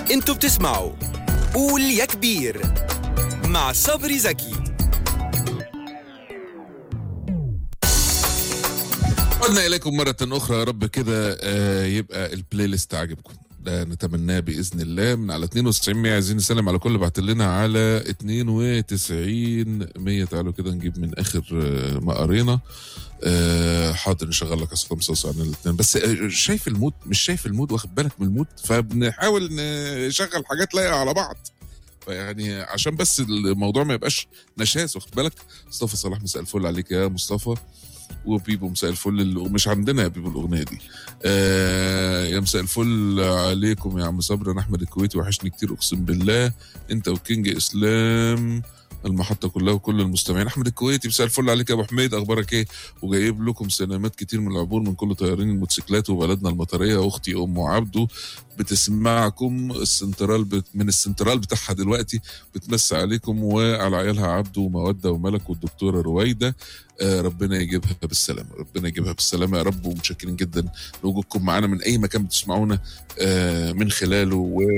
انتوا بتسمعوا قول يا كبير مع صبري زكي عدنا إليكم مرة أخرى يا رب كده آه، يبقى البلاي ليست عاجبكم ده نتمناه بإذن الله من على 92 100 عايزين نسلم على كل اللي بعت لنا على 92 100 تعالوا كده نجيب من آخر آه، ما قرينا آه، حاضر نشغل لك اصلا مصاص عن الاثنين بس آه، شايف المود مش شايف المود واخد بالك من المود فبنحاول نشغل حاجات لايقه على بعض فيعني عشان بس الموضوع ما يبقاش نشاز واخد بالك مصطفى صلاح مساء الفل عليك يا مصطفى وبيبو مساء الفل اللي ومش عندنا يا بيبو الاغنيه دي آه يا مساء الفل عليكم يا عم صبري انا احمد الكويتي وحشني كتير اقسم بالله انت وكينج اسلام المحطة كلها وكل المستمعين أحمد الكويتي مساء الفل عليك يا أبو حميد أخبارك إيه؟ وجايب لكم سلامات كتير من العبور من كل طيارين الموتوسيكلات وبلدنا المطرية أختي أم عبده بتسمعكم السنترال بت من السنترال بتاعها دلوقتي بتمسي عليكم وعلى عيالها عبده ومودة وملك والدكتورة رويدة آه، ربنا يجيبها بالسلامة ربنا يجيبها بالسلامة يا رب ومتشكرين جدا لوجودكم معانا من أي مكان بتسمعونا آه، من خلاله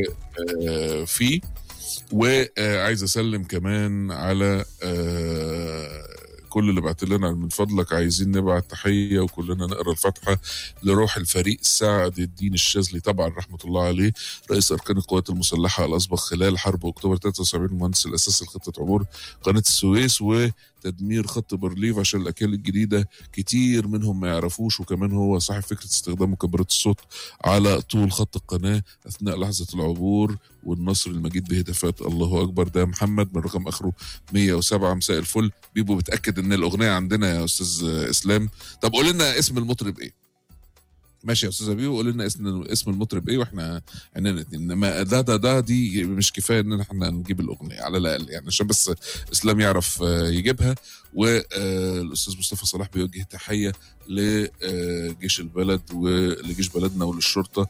وفيه وعايز اسلم كمان على آه، كل اللي بعت لنا من فضلك عايزين نبعت تحيه وكلنا نقرا الفاتحه لروح الفريق سعد الدين الشاذلي طبعا رحمه الله عليه رئيس اركان القوات المسلحه الاسبق خلال حرب اكتوبر 73 المهندس الاساسي لخطه عبور قناه السويس وتدمير خط بارليف عشان الاكيال الجديده كتير منهم ما يعرفوش وكمان هو صاحب فكره استخدام مكبرات الصوت على طول خط القناه اثناء لحظه العبور والنصر المجيد بهتافات الله اكبر ده محمد من رقم اخره 107 مساء الفل بيبو بتاكد ان الاغنيه عندنا يا استاذ اسلام طب قول لنا اسم المطرب ايه ماشي يا استاذ بيبو قول لنا اسم اسم المطرب ايه واحنا عندنا الاثنين انما ده ده ده دي مش كفايه ان احنا نجيب الاغنيه على الاقل يعني عشان بس اسلام يعرف آه، يجيبها والاستاذ مصطفى صلاح بيوجه تحيه لجيش البلد ولجيش بلدنا وللشرطه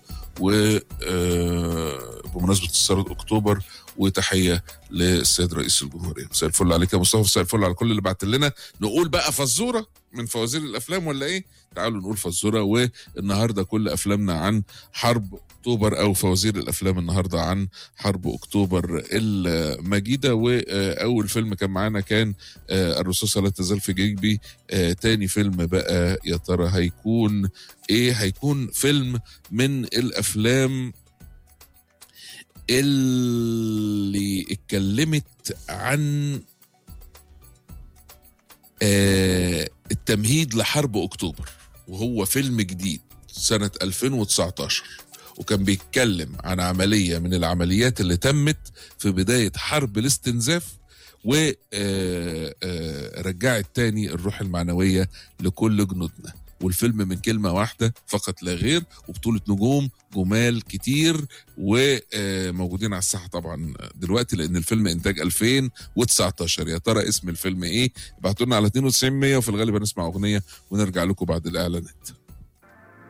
وبمناسبه ثوره اكتوبر وتحيه للسيد رئيس الجمهوريه مساء الفل عليك يا مصطفى مساء الفل على كل اللي بعت لنا نقول بقى فزوره من فوازير الافلام ولا ايه تعالوا نقول فزوره والنهارده كل افلامنا عن حرب اكتوبر او فوازير الافلام النهارده عن حرب اكتوبر المجيده واول فيلم كان معانا كان آه، الرصاصه لا تزال في جيبي آه، تاني فيلم بقى يا ترى هيكون ايه هيكون فيلم من الافلام اللي اتكلمت عن آه، التمهيد لحرب اكتوبر وهو فيلم جديد سنة 2019 وكان بيتكلم عن عملية من العمليات اللي تمت في بداية حرب الاستنزاف ورجعت تاني الروح المعنوية لكل جنودنا والفيلم من كلمة واحدة فقط لا غير وبطولة نجوم جمال كتير وموجودين على الساحة طبعا دلوقتي لأن الفيلم إنتاج 2019 يا ترى اسم الفيلم إيه؟ ابعتوا لنا على 92 100 وفي الغالب هنسمع أغنية ونرجع لكم بعد الإعلانات